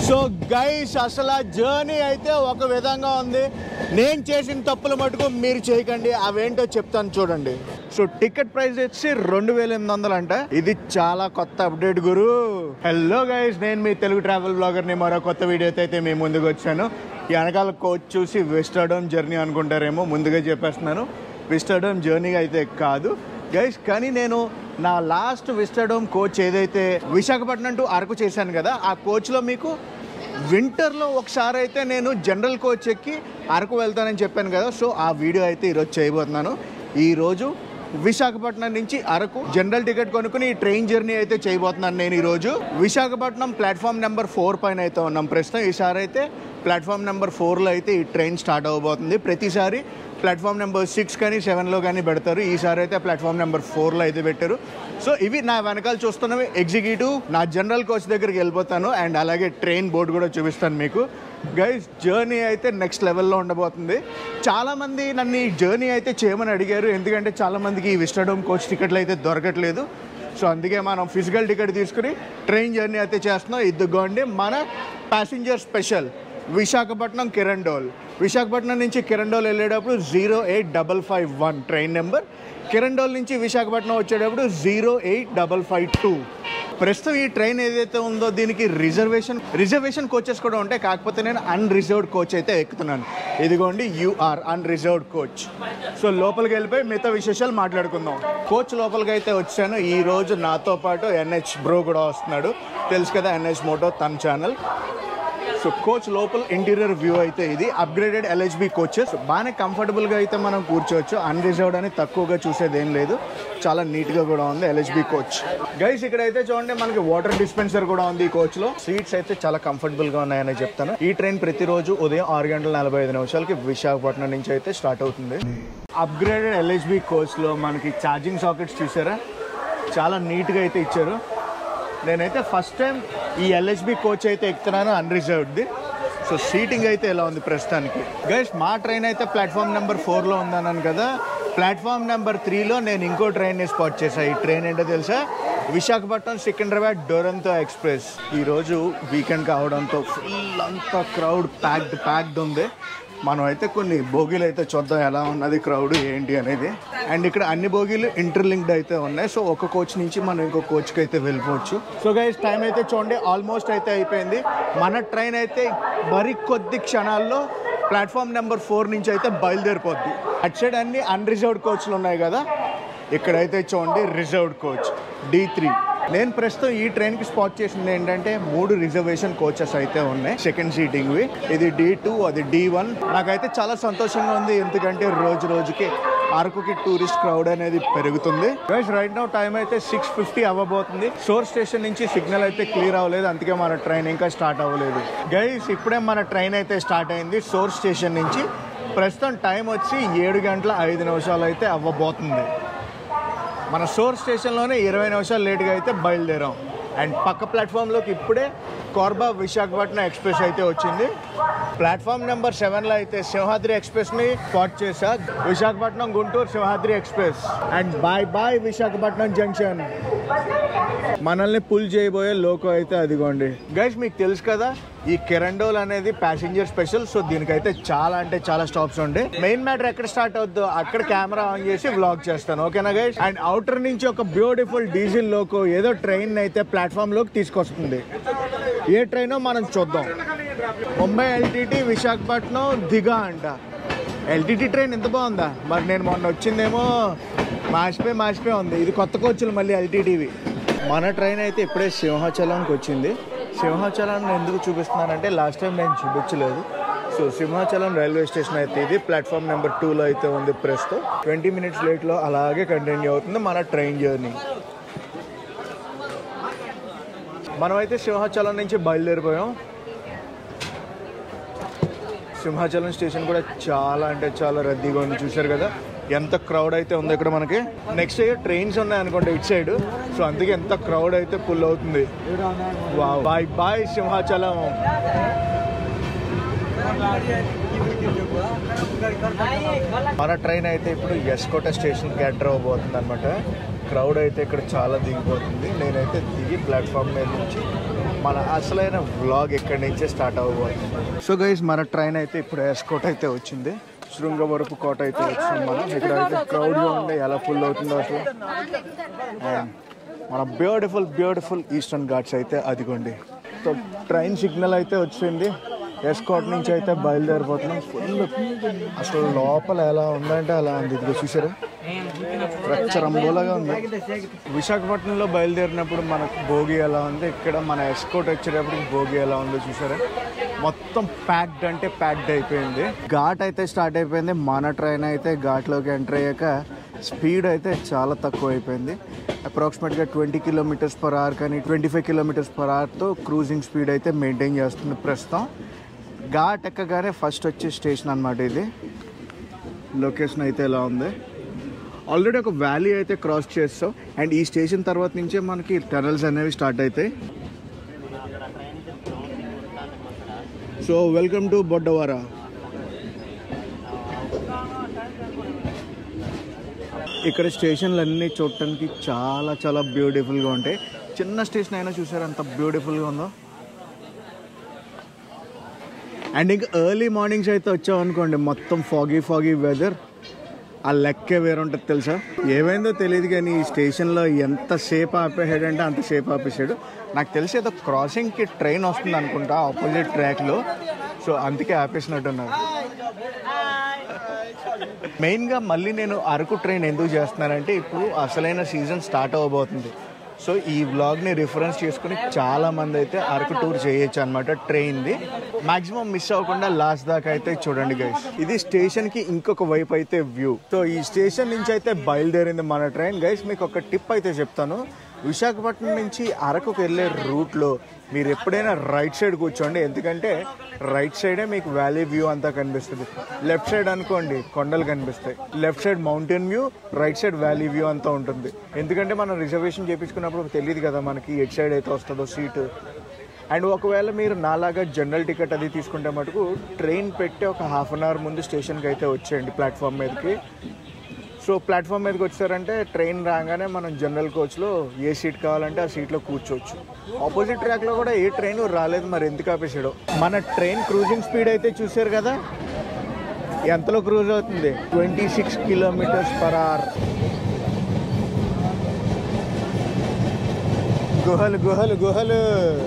so guys అసలు ఆ journey అయితే ఒక విధంగా ఉంది నేను చేసిన తప్పులు మటుకు మీరు చేయకండి అవేంటో చెప్తాను చూడండి సో టికెట్ ప్రైస్ వచ్చి రెండు వేల ఎనిమిది వందలు అంట ఇది చాలా కొత్త అప్డేట్ గురు హలో గైస్ నేను మీ తెలుగు ట్రావెల్ బ్లాగర్ని మరో కొత్త వీడియోతో అయితే మీ ముందుకు వచ్చాను ఈ వెనకాల కోచ్ చూసి వెస్టర్డోమ్ జర్నీ అనుకుంటారేమో ముందుగా చెప్పేస్తున్నాను విస్టర్డోమ్ జర్నీ అయితే కాదు గైస్ కానీ నేను నా లాస్ట్ విస్టర్డోమ్ కోచ్ ఏదైతే విశాఖపట్నం టు అరకు చేశాను కదా ఆ కోచ్లో మీకు వింటర్లో ఒకసారి అయితే నేను జనరల్ కోచ్ ఎక్కి అరకు వెళ్తానని చెప్పాను కదా సో ఆ వీడియో అయితే ఈరోజు చేయబోతున్నాను ఈరోజు విశాఖపట్నం నుంచి అరకు జనరల్ టికెట్ కొనుక్కుని ఈ ట్రైన్ జర్నీ అయితే చేయబోతున్నాను నేను ఈరోజు విశాఖపట్నం ప్లాట్ఫామ్ నెంబర్ ఫోర్ పైన అయితే ఉన్నాం ప్రస్తుతం ఈసారి అయితే ప్లాట్ఫామ్ నెంబర్ ఫోర్లో అయితే ఈ ట్రైన్ స్టార్ట్ అవబోతుంది ప్రతిసారి ప్లాట్ఫామ్ నెంబర్ సిక్స్ కానీ సెవెన్లో కానీ పెడతారు ఈసారి అయితే ప్లాట్ఫామ్ నెంబర్ ఫోర్లో అయితే పెట్టారు సో ఇవి నా వెనకాల చూస్తున్నవి ఎగ్జిక్యూటివ్ నా జనరల్ కోచ్ దగ్గరికి వెళ్ళిపోతాను అండ్ అలాగే ట్రైన్ బోర్డు కూడా చూపిస్తాను మీకు గైస్ జర్నీ అయితే నెక్స్ట్ లెవెల్లో ఉండబోతుంది చాలామంది నన్ను ఈ జర్నీ అయితే చేయమని అడిగారు ఎందుకంటే చాలామందికి ఈ విస్టడోమ్ కోచ్ టికెట్లు అయితే దొరకట్లేదు సో అందుకే మనం ఫిజికల్ టికెట్ తీసుకుని ట్రైన్ జర్నీ అయితే చేస్తున్నాం ఇదిగోండి మన ప్యాసింజర్ స్పెషల్ విశాఖపట్నం కిరండోల్ విశాఖపట్నం నుంచి కిరండోల్ వెళ్ళేటప్పుడు zero eight double five one train number Kirandul నుంచి విశాఖపట్నం వచ్చేటప్పుడు zero eight double five two ప్రస్తుతం ఈ ట్రైన్ ఏదైతే ఉందో దీనికి రిజర్వేషన్ రిజర్వేషన్ కోచెస్ కూడా ఉంటాయి కాకపోతే నేను అన్రిజర్వ్డ్ కోచ్ అయితే ఎక్కుతున్నాను ఇదిగోండి యూఆర్ అన్రిజర్వ్డ్ కోచ్ సో లోపలికి వెళ్ళిపోయి మిగతా విశేషాలు మాట్లాడుకుందాం కోచ్ లోపలికి అయితే వచ్చాను ఈ రోజు నాతో పాటు ఎన్హెచ్ బ్రో కూడా వస్తున్నాడు తెలుసు కదా ఎన్హెచ్ మోటో తన ఛానల్ సో కోచ్ లోపల ఇంటీరియర్ వ్యూ అయితే ఇది అప్గ్రేడెడ్ ఎల్హెచ్బి కోచెస్ బాగానే కంఫర్టబుల్గా అయితే మనం కూర్చోవచ్చు అన్రిజర్వ్డ్ అని తక్కువగా చూసేది ఏం లేదు చాలా నీట్గా కూడా ఉంది ఎల్హెచ్బి కోచ్ గైస్ ఇక్కడ అయితే చూడండి మనకి వాటర్ డిస్పెన్సర్ కూడా ఉంది ఈ కోచ్లో సీట్స్ అయితే చాలా కంఫర్టబుల్గా ఉన్నాయని చెప్తాను ఈ ట్రైన్ ప్రతిరోజు ఉదయం ఆరు గంటల నలభై ఐదు నిమిషాలకి విశాఖపట్నం నుంచి అయితే స్టార్ట్ అవుతుంది అప్గ్రేడెడ్ ఎల్హెచ్బి కోచ్లో మనకి ఛార్జింగ్ సాకెట్స్ చూసారా చాలా నీట్గా అయితే ఇచ్చారు నేనైతే ఫస్ట్ టైం ఈ ఎల్హెచ్బి కోచ్ అయితే ఎక్కుతున్నాను అన్రిజర్వ్డ్ది సో సీటింగ్ అయితే ఎలా ఉంది ప్రస్తుతానికి గైస్ మా ట్రైన్ అయితే ప్లాట్ఫామ్ నెంబర్ ఫోర్లో ఉందన్నాను కదా ప్లాట్ఫామ్ నెంబర్ త్రీలో నేను ఇంకో ట్రైన్ని స్పాట్ చేశాను ఈ ట్రైన్ ఏంటో తెలుసా విశాఖపట్నం సికింద్రాబాద్ డోరంతో ఎక్స్ప్రెస్ ఈరోజు వీకెండ్ కావడంతో ఫుల్ అంతా క్రౌడ్ ప్యాక్డ్ ప్యాక్డ్ ఉంది మనం అయితే కొన్ని బోగీలు అయితే చూద్దాం ఎలా ఉన్నది క్రౌడ్ ఏంటి అనేది అండ్ ఇక్కడ అన్ని బోగీలు ఇంటర్లింక్డ్ అయితే ఉన్నాయి సో ఒక కోచ్ నుంచి మనం ఇంకో కోచ్కి అయితే వెళ్ళిపోవచ్చు సో గైస్ టైం అయితే చూడండి ఆల్మోస్ట్ అయితే అయిపోయింది మన ట్రైన్ అయితే మరి కొద్ది క్షణాల్లో ప్లాట్ఫామ్ నెంబర్ ఫోర్ నుంచి అయితే బయలుదేరిపోద్ది అటు సైడ్ అన్ని అన్రిజర్వ్డ్ కోచ్లు ఉన్నాయి కదా ఇక్కడైతే చూడండి రిజర్వ్డ్ కోచ్ డి త్రీ నేను ప్రస్తుతం ఈ ట్రైన్ కి స్పాట్ చేసింది ఏంటంటే మూడు రిజర్వేషన్ కోచెస్ అయితే ఉన్నాయి సెకండ్ సీటింగ్ వి ఇది డి టూ అది డి వన్ నాకైతే చాలా సంతోషంగా ఉంది ఎందుకంటే రోజు రోజుకి అరకుకి టూరిస్ట్ క్రౌడ్ అనేది పెరుగుతుంది గైస్ రైట్ నౌ టైం అయితే సిక్స్ ఫిఫ్టీ అవ్వబోతుంది సోర్ స్టేషన్ నుంచి సిగ్నల్ అయితే క్లియర్ అవ్వలేదు అందుకే మన ట్రైన్ ఇంకా స్టార్ట్ అవ్వలేదు గైస్ ఇప్పుడే మన ట్రైన్ అయితే స్టార్ట్ అయింది సోర్ స్టేషన్ నుంచి ప్రస్తుతం టైం వచ్చి ఏడు గంటల ఐదు నిమిషాలు అయితే అవ్వబోతుంది మన సోర్ స్టేషన్లోనే ఇరవై నిమిషాలు లేట్గా అయితే బయలుదేరాం అండ్ పక్క ప్లాట్ఫామ్లోకి ఇప్పుడే కోర్బా విశాఖపట్నం ఎక్స్ప్రెస్ అయితే వచ్చింది ప్లాట్ఫామ్ నెంబర్ సెవెన్లో అయితే సింహాద్రి ఎక్స్ప్రెస్ని స్పాట్ చేశా Visakhapatnam Guntur Simhadri express and bye bye Visakhapatnam junction మనల్ని పుల్ చేయబోయే లోకో అయితే అదిగోండి గైస్ మీకు తెలుసు కదా ఈ కెరండోల్ అనేది ప్యాసింజర్ స్పెషల్ సో దీనికైతే చాలా అంటే చాలా స్టాప్స్ ఉంటాయి మెయిన్ మ్యాటర్ ఎక్కడ స్టార్ట్ అవుద్దో అక్కడ కెమెరా ఆన్ చేసి వ్లాగ్ చేస్తాను ఓకేనా గైస్ అండ్ అవుటర్ నుంచి ఒక బ్యూటిఫుల్ డీజిల్ లోకో ఏదో ట్రైన్ అయితే ప్లాట్ఫామ్ లోకి తీసుకొస్తుంది ఏ ట్రైనో మనం చూద్దాం ముంబై ఎల్టీటీ విశాఖపట్నం దిగా అంట ఎల్టీటీ ట్రైన్ ఎంత బాగుందా మరి నేను మొన్న వచ్చిందేమో మాసిపోయి మాసిపోయి ఉంది ఇది కొత్త కోచ్లు మళ్ళీ ఎల్టీటీవి మన ట్రైన్ అయితే ఇప్పుడే సింహాచలంకి వచ్చింది సింహాచలం ఎందుకు చూపిస్తున్నానంటే లాస్ట్ టైం నేను చూపించలేదు సో సింహాచలం రైల్వే స్టేషన్ అయితే ఇది ప్లాట్ఫామ్ నెంబర్ టూలో అయితే ఉంది ప్రస్తుతం ట్వంటీ మినిట్స్ లేట్లో అలాగే కంటిన్యూ అవుతుంది మన ట్రైన్ జర్నీ మనమైతే సింహాచలం నుంచి బయలుదేరిపోయాం సింహాచలం స్టేషన్ కూడా చాలా అంటే చాలా రద్దీగా ఉంది చూశారు కదా ఎంత క్రౌడ్ అయితే ఉంది ఇక్కడ మనకి నెక్స్ట్ ట్రైన్స్ ఉన్నాయి అనుకోండి ఇటు సైడ్ సో అందుకే ఎంత క్రౌడ్ అయితే ఫుల్ అవుతుంది బాయ్ బాయ్ సింహాచలం మన ట్రైన్ అయితే ఇప్పుడు ఎస్కోట స్టేషన్కి ఎంటర్ అవ్వబోతుంది అనమాట క్రౌడ్ అయితే ఇక్కడ చాలా దిగిపోతుంది నేనైతే దిగి ప్లాట్ఫామ్ మీద నుంచి మన అసలైన వ్లాగ్ ఇక్కడి నుంచే స్టార్ట్ అవ్వబోతుంది సో గైస్ మన ట్రైన్ అయితే ఇప్పుడు ఎస్కోట్ అయితే వచ్చింది శృంగవరపు కోట అయితే వచ్చింది మనం ఇక్కడ అయితే క్రౌడ్గా ఉండే ఎలా ఫుల్ అవుతుందో అసలు And మన బ్యూటిఫుల్ బ్యూటిఫుల్ ఈస్టర్న్ ఘాట్స్ అయితే అదిగోండి సో ట్రైన్ సిగ్నల్ అయితే వచ్చింది ఎస్కోట్ నుంచి అయితే బయలుదేరిపోతున్నాం ఫుల్ అసలు లోపల ఎలా ఉందంటే అలా ఉంది ఇదిగో చూసారా రచ్చరంబోలాగా ఉంది విశాఖపట్నంలో బయలుదేరినప్పుడు మనకు భోగి ఎలా ఉంది ఇక్కడ మన ఎస్కోట్ వచ్చేటప్పటికి భోగి ఎలా ఉందో చూసారా మొత్తం ప్యాక్డ్ అంటే ప్యాక్డ్ అయిపోయింది ఘాట్ అయితే స్టార్ట్ అయిపోయింది మన ట్రైన్ అయితే ఘాట్లోకి ఎంటర్ అయ్యాక స్పీడ్ అయితే చాలా తక్కువ అయిపోయింది అప్రాక్సిమేట్గా ట్వంటీ కిలోమీటర్స్ పర్ అవర్ కానీ ట్వంటీ ఫైవ్ కిలోమీటర్స్ పర్ అవర్తో క్రూజింగ్ స్పీడ్ అయితే మెయింటైన్ చేస్తుంది ప్రస్తుతం ఘాట్ ఎక్కగానే ఫస్ట్ వచ్చే స్టేషన్ అన్నమాట ఇది లొకేషన్ అయితే ఎలా ఉంది ఆల్రెడీ ఒక వ్యాలీ అయితే క్రాస్ చేస్తాం అండ్ ఈ స్టేషన్ తర్వాత నుంచే మనకి టనల్స్ అనేవి స్టార్ట్ అవుతాయి సో వెల్కమ్ టు బొడ్డవారా ఇక్కడ స్టేషన్లు అన్నీ చూడటానికి చాలా చాలా బ్యూటిఫుల్గా ఉంటాయి చిన్న స్టేషన్ అయినా చూసారు ఎంత బ్యూటిఫుల్గా ఉందో అండ్ ఇంకా ఎర్లీ మార్నింగ్స్ అయితే వచ్చాం అనుకోండి మొత్తం ఫాగీ ఫాగీ వెదర్ ఆ లెక్కే వేరుంటుంది తెలుసా ఏమైందో తెలియదు కానీ ఈ స్టేషన్లో ఎంత సేపు ఆపేసాడు అంటే అంత సేపు ఆపేసాడు నాకు తెలిసి ఏదో క్రాసింగ్కి ట్రైన్ వస్తుంది అనుకుంటా ఆపోజిట్ ట్రాక్లో సో అందుకే ఆపేసినట్టున్నారు మెయిన్గా మళ్ళీ నేను అరకు ట్రైన్ ఎందుకు చేస్తున్నానంటే ఇప్పుడు అసలైన సీజన్ స్టార్ట్ అవ్వబోతుంది సో ఈ వ్లాగ్ని రిఫరెన్స్ చేసుకుని చాలా మంది అయితే అరకు టూర్ చేయొచ్చు అనమాట ట్రైన్ది మాక్సిమం మిస్ అవ్వకుండా లాస్ట్ దాకా అయితే చూడండి గైస్ ఇది స్టేషన్ కి ఇంకొక వైపు అయితే వ్యూ సో ఈ స్టేషన్ నుంచి అయితే బయలుదేరింది మన ట్రైన్ గైస్ మీకు ఒక టిప్ అయితే చెప్తాను విశాఖపట్నం నుంచి అరకుకు వెళ్ళే రూట్లో మీరు ఎప్పుడైనా రైట్ సైడ్ కూర్చోండి ఎందుకంటే రైట్ సైడే మీకు వ్యాలీ వ్యూ అంతా కనిపిస్తుంది లెఫ్ట్ సైడ్ అనుకోండి కొండలు కనిపిస్తాయి left side mountain view right side valley view అంతా ఉంటుంది ఎందుకంటే మనం రిజర్వేషన్ చేయించుకున్నప్పుడు తెలియదు కదా మనకి ఎటు సైడ్ అయితే వస్తుందో సీటు అండ్ ఒకవేళ మీరు నాలాగా జనరల్ టికెట్ అది తీసుకుంటే మటుకు ట్రైన్ పెట్టి ఒక హాఫ్ అన్ అవర్ ముందు స్టేషన్కి అయితే వచ్చేయండి ప్లాట్ఫామ్ మీదకి సో ప్లాట్ఫామ్ మీదకి వచ్చారంటే ట్రైన్ రాగానే మనం జనరల్ కోచ్లో ఏ సీట్ కావాలంటే ఆ సీట్లో కూర్చోవచ్చు ఆపోజిట్ ట్రాక్లో కూడా ఏ ట్రైన్ రాలేదు మరి ఎందుకు ఆపేసాడు మన ట్రైన్ క్రూజింగ్ స్పీడ్ అయితే చూసారు కదా ఎంతలో క్రూజ్ అవుతుంది twenty six kilometres per hour గుహలు గుహలు గుహలు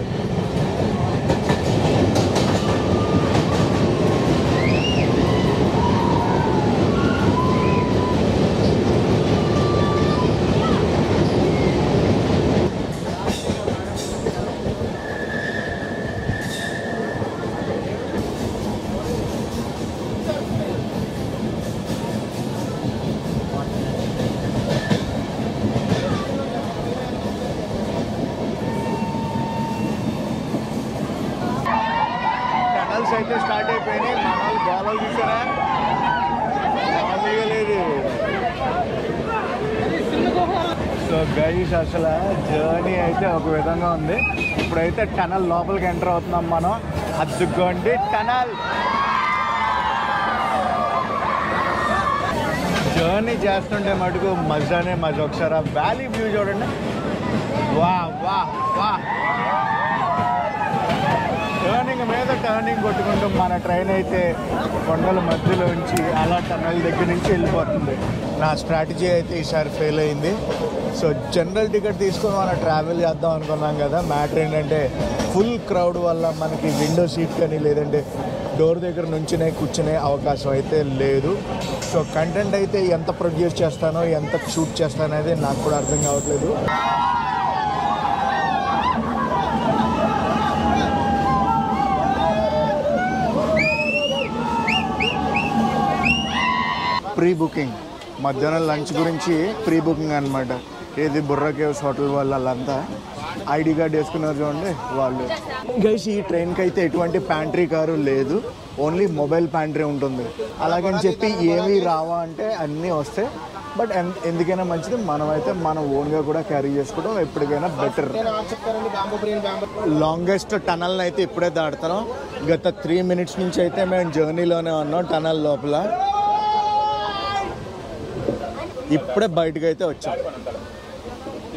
టనల్స్ అయితే స్టార్ట్ అయిపోయినాయి మన వాళ్ళు గోళాలు చూసారా మామూలుగా లేదు సో గైస్ అసలు జర్నీ అయితే ఒక విధంగా ఉంది ఇప్పుడైతే టనల్ లోపలికి ఎంటర్ అవుతున్నాం మనం అద్దుకోండి టనల్ జర్నీ చేస్తుంటే మటుకు మజానే మజా ఒకసారి ఆ వ్యాలీ వ్యూ చూడండి వా వా వా టర్నింగ్ మీద టర్నింగ్ కొట్టుకుంటూ మన ట్రైన్ అయితే కొండల మధ్యలో ఉంచి అలా టన్నల్ దగ్గర నుంచి వెళ్ళిపోతుంది నా స్ట్రాటజీ అయితే ఈసారి ఫెయిల్ అయింది సో జనరల్ టికెట్ తీసుకొని మనం ట్రావెల్ చేద్దాం అనుకున్నాం కదా మ్యాటర్ ఏంటంటే ఫుల్ క్రౌడ్ వల్ల మనకి విండో సీట్ కానీ లేదంటే డోర్ దగ్గర నుంచినే కూర్చునే అవకాశం అయితే లేదు సో కంటెంట్ అయితే ఎంత ప్రొడ్యూస్ చేస్తానో ఎంత షూట్ చేస్తానో అనేది నాకు కూడా అర్థం కావట్లేదు ప్రీ బుకింగ్ మధ్యాహ్నం లంచ్ గురించి ప్రీ బుకింగ్ అనమాట ఏది బుర్రా కేవ్స్ హోటల్ వాళ్ళంతా ఐడి కార్డ్ వేసుకున్నారు చూడండి వాళ్ళు గైస్ ఈ ట్రైన్కి అయితే ఎటువంటి ప్యాంట్రీ కారు లేదు ఓన్లీ మొబైల్ ప్యాంట్రీ ఉంటుంది అలాగని చెప్పి ఏమీ రావా అంటే అన్నీ వస్తాయి బట్ ఎన్- ఎందుకైనా మంచిది మనమైతే మన ఓన్గా కూడా క్యారీ చేసుకోవడం ఎప్పటికైనా బెటర్ లాంగెస్ట్ టనల్ అయితే ఇప్పుడే దాడుతున్నాం గత త్రీ మినిట్స్ నుంచి అయితే మేము జర్నీలోనే ఉన్నాం టనల్ లోపల ఇప్పుడే బయటకు అయితే వచ్చాం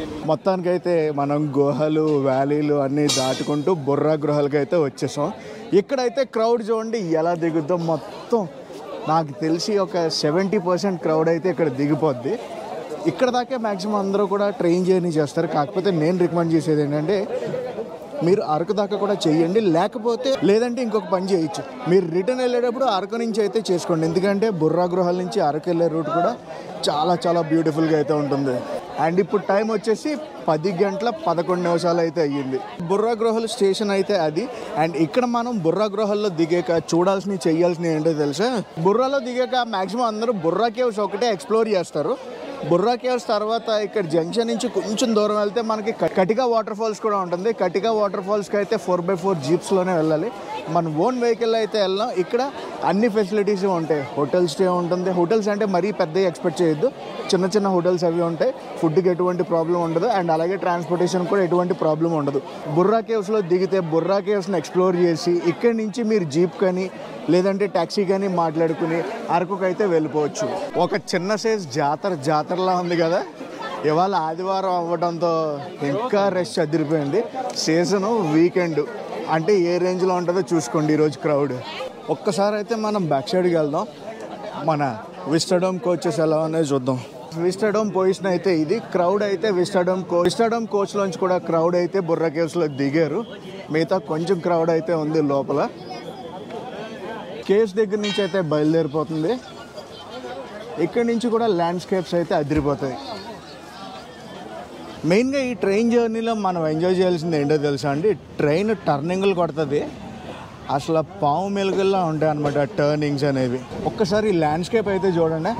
మొత్తానికైతే మనం గుహలు వ్యాలీలు అన్నీ దాటుకుంటూ బుర్రా గృహాలకి అయితే వచ్చేసాం ఇక్కడైతే క్రౌడ్ చూడండి ఎలా దిగుద్దో మొత్తం నాకు తెలిసి ఒక సెవెంటీ పర్సెంట్ క్రౌడ్ అయితే ఇక్కడ దిగిపోద్ది ఇక్కడ దాకా మ్యాక్సిమం అందరూ కూడా ట్రైన్ జర్నీ చేస్తారు కాకపోతే నేను రికమెండ్ చేసేది ఏంటంటే మీరు అరకు దాకా కూడా చేయండి లేకపోతే లేదంటే ఇంకొక పని చేయొచ్చు మీరు రిటర్న్ వెళ్ళేటప్పుడు అరకు నుంచి అయితే చేసుకోండి ఎందుకంటే బుర్రా గృహాల నుంచి అరకు వెళ్ళే రూట్ కూడా చాలా చాలా బ్యూటిఫుల్గా అయితే ఉంటుంది అండ్ ఇప్పుడు టైం వచ్చేసి పది గంటల పదకొండు నిమిషాలు అయితే అయ్యింది బుర్రా గృహాల స్టేషన్ అయితే అది అండ్ ఇక్కడ మనం బుర్రా గృహాల్లో దిగాక చూడాల్సినవి చేయాల్సినవి ఏంటో తెలుసా బుర్రాలో దిగాక మాక్సిమం అందరూ బుర్రా కేవ్స్ ఒకటే ఎక్స్ప్లోర్ చేస్తారు బుర్రా కేవ్స్ తర్వాత ఇక్కడ జంక్షన్ నుంచి కొంచెం దూరం వెళ్తే మనకి క- కటిగా వాటర్ ఫాల్స్ కూడా ఉంటుంది కటిగా వాటర్ ఫాల్స్కి అయితే ఫోర్ బై ఫోర్ జీప్స్లోనే వెళ్ళాలి మన ఓన్ వెహికల్ అయితే వెళ్ళాం ఇక్కడ అన్ని ఫెసిలిటీస్ ఉంటాయి హోటల్ స్టే ఉంటుంది హోటల్స్ అంటే మరీ పెద్ద ఎక్స్పెక్ట్ చేయొద్దు చిన్న చిన్న హోటల్స్ అవి ఉంటాయి ఫుడ్కి ఎటువంటి ప్రాబ్లం ఉండదు అండ్ అలాగే ట్రాన్స్పోర్టేషన్ కూడా ఎటువంటి ప్రాబ్లం ఉండదు బుర్రా కేవ్స్లో దిగితే బుర్రా కేవ్స్ని ఎక్స్ప్లోర్ చేసి ఇక్కడి నుంచి మీరు జీప్ కానీ లేదంటే ట్యాక్సీ కానీ మాట్లాడుకుని అరకుకి అయితే వెళ్ళిపోవచ్చు ఒక చిన్న సైజ్ జాతర జాతరలా ఉంది కదా ఇవాళ ఆదివారం అవ్వడంతో ఇంకా రష్ అదిరిపోయింది సీజను వీకెండ్ అంటే ఏ రేంజ్లో ఉంటుందో చూసుకోండి ఈరోజు క్రౌడ్ ఒక్కసారి అయితే మనం బ్యాక్ సైడ్కి వెళ్దాం మన విస్టడోమ్ కోచెస్ ఎలా ఉన్నాయో చూద్దాం విస్టడోమ్ పొజిషన్ అయితే ఇది క్రౌడ్ అయితే విస్టడోమ్ కో విస్టడోమ్ కోచ్లోంచి కూడా క్రౌడ్ అయితే బుర్రా కేవ్స్లో దిగారు మిగతా కొంచెం క్రౌడ్ అయితే ఉంది లోపల కేవ్స్ దగ్గర నుంచి అయితే బయలుదేరిపోతుంది ఇక్కడి నుంచి కూడా ల్యాండ్స్కేప్స్ అయితే అదిరిపోతాయి మెయిన్గా ఈ ట్రైన్ జర్నీలో మనం ఎంజాయ్ చేయాల్సింది ఏంటో తెలుసా అండి ట్రైన్ టర్నింగ్లు కొడుతుంది అసలు పాము మెలుగుల్లా ఉంటాయి అనమాట టర్నింగ్స్ అనేవి ఒక్కసారి ఈ ల్యాండ్స్కేప్ అయితే చూడండి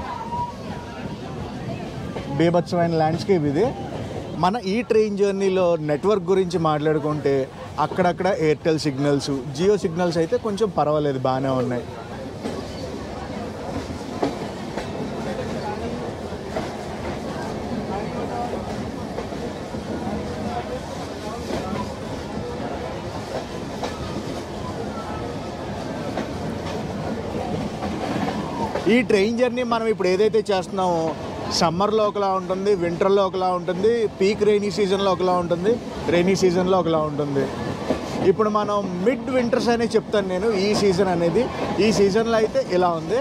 బీభత్సమైన ల్యాండ్స్కేప్ ఇది మన ఈ ట్రైన్ జర్నీలో నెట్వర్క్ గురించి మాట్లాడుకుంటే అక్కడక్కడ ఎయిర్టెల్ సిగ్నల్స్ జియో సిగ్నల్స్ అయితే కొంచెం పర్వాలేదు బాగానే ఉన్నాయి ఈ ట్రైన్ జర్నీ మనం ఇప్పుడు ఏదైతే చేస్తున్నామో సమ్మర్లో ఒకలా ఉంటుంది వింటర్లో ఒకలా ఉంటుంది పీక్ రైనీ సీజన్లో ఒకలా ఉంటుంది రైనీ సీజన్లో ఒకలా ఉంటుంది ఇప్పుడు మనం మిడ్ వింటర్స్ అనే చెప్తాను నేను ఈ సీజన్ అనేది ఈ సీజన్లో అయితే ఇలా ఉంది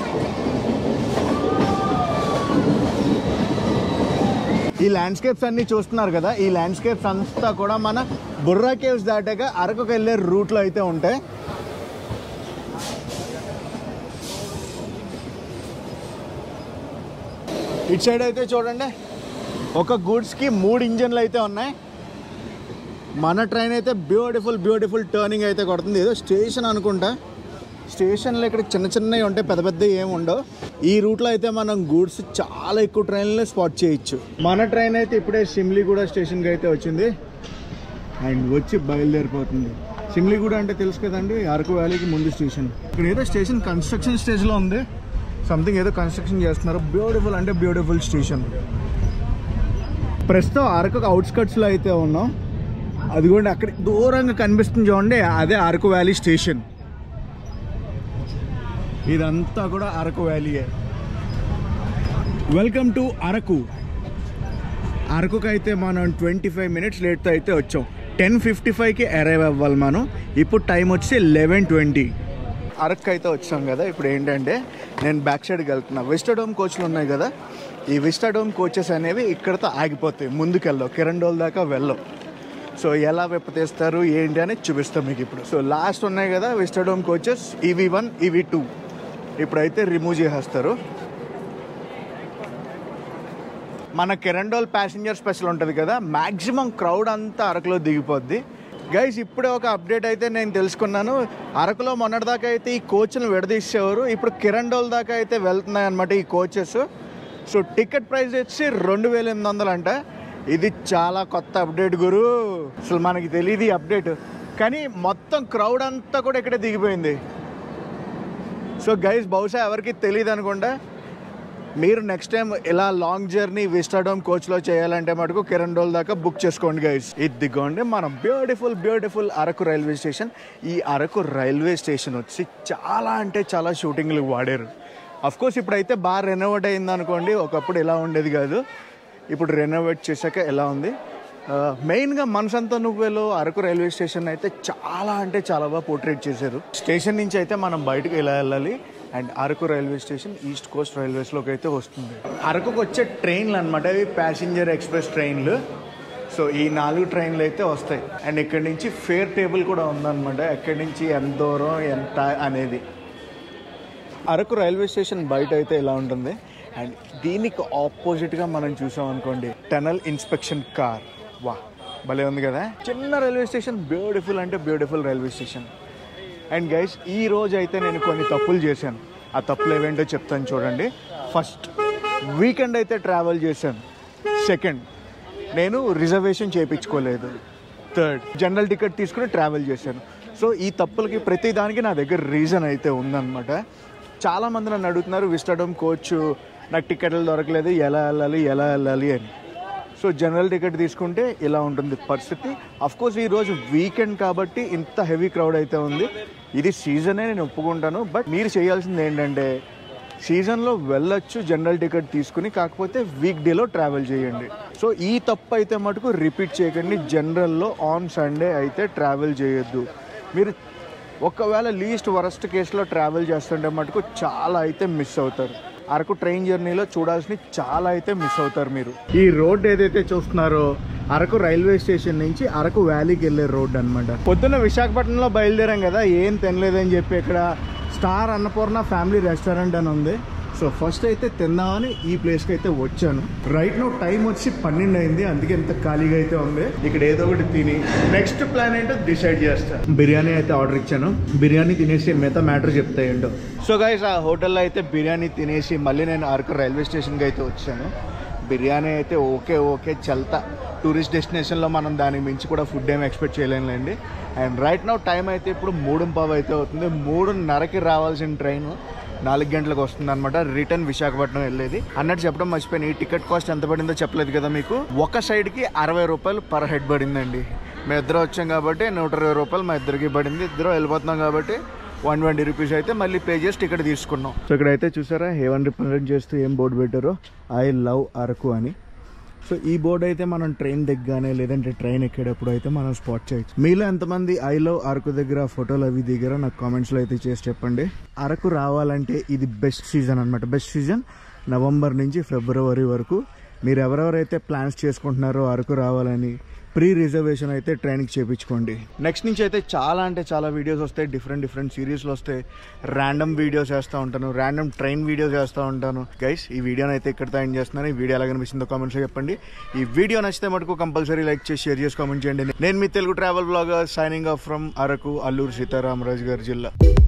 ఈ ల్యాండ్స్కేప్స్ అన్ని చూస్తున్నారు కదా ఈ ల్యాండ్స్కేప్స్ అంతా కూడా మన బుర్రా కేవ్స్ దాటాక అరకుకు వెళ్ళే రూట్లో అయితే ఉంటాయి ఇటు సైడ్ అయితే చూడండి ఒక గూడ్స్కి మూడు ఇంజన్లు అయితే ఉన్నాయి మన ట్రైన్ అయితే బ్యూటిఫుల్ బ్యూటిఫుల్ టర్నింగ్ అయితే కొడుతుంది ఏదో స్టేషన్ అనుకుంటా స్టేషన్లో ఇక్కడ చిన్న చిన్నవి ఉంటాయి పెద్ద పెద్ద ఏమి ఉండవు ఈ రూట్లో అయితే మనం గూడ్స్ చాలా ఎక్కువ ట్రైన్లో స్పాట్ చేయొచ్చు మన ట్రైన్ అయితే ఇప్పుడే సిమ్లీగూడ స్టేషన్కి అయితే వచ్చింది అండ్ వచ్చి బయలుదేరిపోతుంది సిమ్లీగూడ అంటే తెలుసు కదండి అరకు వ్యాలీకి ముందు స్టేషన్ ఇక్కడ ఏదో స్టేషన్ కన్స్ట్రక్షన్ స్టేజ్లో ఉంది సంథింగ్ ఏదో కన్స్ట్రక్షన్ చేస్తున్నారు బ్యూటిఫుల్ అంటే బ్యూటిఫుల్ స్టేషన్ ప్రస్తుతం అరకు అవుట్స్కట్స్లో అయితే ఉన్నాం అది కూడా అక్కడ దూరంగా కనిపిస్తుంది చూడండి అదే అరకు వ్యాలీ స్టేషన్ ఇదంతా కూడా అరకు వ్యాలీయే వెల్కమ్ టు అరకు అరకుకి అయితే మనం ట్వంటీ ఫైవ్ మినిట్స్ లేట్తో అయితే వచ్చాం టెన్ ఫిఫ్టీ ఫైవ్కి అరైవ్ అవ్వాలి మనం ఇప్పుడు టైం వచ్చి లెవెన్ ట్వంటీ అరకు అయితే వచ్చాం కదా ఇప్పుడు ఏంటంటే నేను బ్యాక్ సైడ్కి వెళ్తున్నా విస్టాడోమ్ కోచ్లు ఉన్నాయి కదా ఈ విస్టాడోమ్ కోచెస్ అనేవి ఇక్కడతో ఆగిపోతాయి ముందుకెళ్ళవు కిరండోల్ దాకా వెళ్ళవు సో ఎలా వెప్పతీస్తారు ఏంటి అని చూపిస్తాం మీకు ఇప్పుడు సో లాస్ట్ ఉన్నాయి కదా Vistadome coaches EV one EV two ఇప్పుడైతే రిమూవ్ చేసేస్తారు మన కిరండోల్ ప్యాసింజర్ స్పెషల్ ఉంటుంది కదా మ్యాక్సిమం క్రౌడ్ అంతా అరకులో దిగిపోద్ది గైస్ ఇప్పుడే ఒక అప్డేట్ అయితే నేను తెలుసుకున్నాను అరకులో మొన్నటిదాకా అయితే ఈ కోచ్ను విడదీసేవారు ఇప్పుడు కిరండోల్ దాకా అయితే వెళ్తున్నాయి అనమాట ఈ కోచెస్ సో టికెట్ ప్రైస్ వచ్చి రెండు వేల ఎనిమిది వందలు అంట ఇది చాలా కొత్త అప్డేట్ గురు అసలు మనకి తెలియదు ఈ అప్డేట్ కానీ మొత్తం క్రౌడ్ అంతా కూడా ఇక్కడే దిగిపోయింది సో గైస్ బహుశా ఎవరికి తెలియదు అనుకుంటా మీరు నెక్స్ట్ టైం ఇలా లాంగ్ జర్నీ విస్టాడోమ్ కోచ్లో చేయాలంటే మటుకు కిరణ్ డోల్ దాకా బుక్ చేసుకోండి గైస్ ఇదిగోండి మనం beautiful beautiful Araku railway station ఈ అరకు రైల్వే స్టేషన్ వచ్చి చాలా అంటే చాలా షూటింగ్లు వాడారు అఫ్ కోర్స్ ఇప్పుడైతే బాగా రెనోవేట్ అయింది అనుకోండి ఒకప్పుడు ఇలా ఉండేది కాదు ఇప్పుడు రెనోవేట్ చేశాక ఎలా ఉంది ఆ, మెయిన్గా మనసంతా నువ్వేలో అరకు రైల్వే స్టేషన్ అయితే చాలా అంటే చాలా బాగా పోర్ట్రేట్ చేశారు స్టేషన్ నుంచి అయితే మనం బయటకు ఎలా వెళ్ళాలి and Araku railway station east coast రైల్వేస్లోకి అయితే వస్తుంది అరకుకు వచ్చే ట్రైన్లు అనమాట ఇవి ప్యాసింజర్ ఎక్స్ప్రెస్ ట్రైన్లు సో ఈ నాలుగు ట్రైన్లు అయితే వస్తాయి అండ్ ఇక్కడ నుంచి ఫేర్ టేబుల్ కూడా ఉందన్నమాట ఎక్కడి నుంచి ఎంత దూరం ఎంత అనేది అరకు రైల్వే స్టేషన్ బయట అయితే ఇలా ఉంటుంది అండ్ దీనికి ఆపోజిట్గా మనం చూసాం అనుకోండి టనల్ ఇన్స్పెక్షన్ కార్ వా భలే ఉంది కదా చిన్న రైల్వే స్టేషన్ బ్యూటిఫుల్ అంటే beautiful railway station and guys ఈ రోజు అయితే నేను కొన్ని తప్పులు చేశాను ఆ తప్పులు ఏవేంటో చెప్తాను చూడండి ఫస్ట్ వీకెండ్ అయితే ట్రావెల్ చేశాను సెకండ్ నేను రిజర్వేషన్ చేయించుకోలేదు థర్డ్ జనరల్ టికెట్ తీసుకుని ట్రావెల్ చేశాను సో ఈ తప్పులకి ప్రతి దానికి నా దగ్గర రీజన్ అయితే ఉందన్నమాట చాలామంది నన్ను అడుగుతున్నారు విస్టడమ్ కోచ్ నాకు టికెట్లు దొరకలేదు ఎలా వెళ్ళాలి ఎలా వెళ్ళాలి అని సో జనరల్ టికెట్ తీసుకుంటే ఇలా ఉంటుంది పరిస్థితి కోర్స్ ఈ రోజు వీకెండ్ కాబట్టి ఇంత హెవీ క్రౌడ్ అయితే ఉంది ఇది సీజనే నేను ఒప్పుకుంటాను బట్ మీరు చేయాల్సింది ఏంటంటే సీజన్లో వెళ్ళొచ్చు జనరల్ టికెట్ తీసుకుని కాకపోతే వీక్ డేలో ట్రావెల్ చేయండి సో ఈ తప్పు అయితే మటుకు రిపీట్ చేయకండి జనరల్లో ఆన్ సండే అయితే ట్రావెల్ చేయొద్దు మీరు ఒకవేళ లీస్ట్ వరస్ట్ కేసులో ట్రావెల్ చేస్తుంటే మటుకు చాలా అయితే మిస్ అవుతారు అరకు ట్రైన్ జర్నీలో చూడాల్సిన చాలా అయితే మిస్ అవుతారు మీరు ఈ రోడ్ ఏదైతే చూస్తున్నారో అరకు రైల్వే స్టేషన్ నుంచి అరకు వ్యాలీకి వెళ్ళే రోడ్ అన్నమాట పొద్దున్న విశాఖపట్నంలో బయలుదేరాం కదా ఏం తినలేదని చెప్పి ఇక్కడ స్టార్ అన్నపూర్ణ ఫ్యామిలీ రెస్టారెంట్ అని ఉంది సో ఫస్ట్ అయితే తిందామని ఈ ప్లేస్కి అయితే వచ్చాను రైట్ నో టైం వచ్చి పన్నెండు అయింది అందుకే ఎంత ఖాళీగా అయితే ఉంది ఇక్కడ ఏదో ఒకటి తిని నెక్స్ట్ ప్లాన్ ఏంటో డిసైడ్ చేస్తా బిర్యానీ అయితే ఆర్డర్ ఇచ్చాను బిర్యానీ తినేసి మిగతా మ్యాటర్ చెప్తా ఏంటో సో గైస్ ఆ హోటల్లో అయితే బిర్యానీ తినేసి మళ్ళీ నేను అరకు రైల్వే స్టేషన్కి అయితే వచ్చాను బిర్యానీ అయితే ఓకే ఓకే చల్తా టూరిస్ట్ డెస్టినేషన్లో మనం దానికి మించి కూడా ఫుడ్ ఏం ఎక్స్పెక్ట్ చేయలేండి అండ్ రైట్ నౌ టైం అయితే ఇప్పుడు మూడు పావు అయితే అవుతుంది మూడున్నరకి రావాల్సిన ట్రైన్ నాలుగు గంటలకు వస్తుంది అనమాట రిటర్న్ విశాఖపట్నం వెళ్ళేది అన్నట్టు చెప్పడం మర్చిపోయాను ఈ టికెట్ కాస్ట్ ఎంత పడిందో చెప్పలేదు కదా మీకు ఒక సైడ్కి అరవై రూపాయలు పర్ హెడ్ పడిందండి మేము ఇద్దరు వచ్చాం కాబట్టి నూట ఇరవై రూపాయలు మా ఇద్దరికి పడింది ఇద్దరు వెళ్ళిపోతున్నాం కాబట్టి వన్ ట్వంటీ రూపీస్ అయితే మళ్ళీ పే చేసి టికెట్ తీసుకున్నాం సో ఇక్కడ అయితే చూసారా హేవన్ రిప్రజెంట్ చేస్తూ ఏం బోర్డు పెట్టారో ఐ లవ్ అరకు అని సో ఈ బోర్డు అయితే మనం ట్రైన్ దిగ్గానే లేదంటే ట్రైన్ ఎక్కేటప్పుడు అయితే మనం స్పాట్ చేయొచ్చు మీలో ఎంతమంది ఐ లవ్ అరకు దగ్గర ఫోటోలు అవి దిగారో నాకు కామెంట్స్లో అయితే చేసి చెప్పండి అరకు రావాలంటే ఇది బెస్ట్ సీజన్ అనమాట బెస్ట్ సీజన్ నవంబర్ నుంచి ఫిబ్రవరి వరకు మీరు ఎవరెవరైతే ప్లాన్స్ చేసుకుంటున్నారో అరకు రావాలని ప్రీ రిజర్వేషన్ అయితే ట్రైన్కి చేపించుకోండి నెక్స్ట్ నుంచి అయితే చాలా అంటే చాలా వీడియోస్ వస్తాయి డిఫరెంట్ డిఫరెంట్ సిరీస్లు వస్తాయి ర్యాండమ్ వీడియోస్ వేస్తూ ఉంటాను ర్యాండమ్ ట్రైన్ వీడియోస్ వేస్తూ ఉంటాను గైస్ ఈ వీడియోని అయితే ఇక్కడితో ఎండ్ చేస్తున్నాను ఈ వీడియో ఎలా కనిపిస్తుందో కామెంట్స్లో చెప్పండి ఈ వీడియో నచ్చితే మటుకు కంపల్సరీ లైక్ చేసి షేర్ చేసి కామెంట్ చేయండి నేను మీ Telugu travel blogger signing off from Araku Alluri Sitaramaraju గారి జిల్లా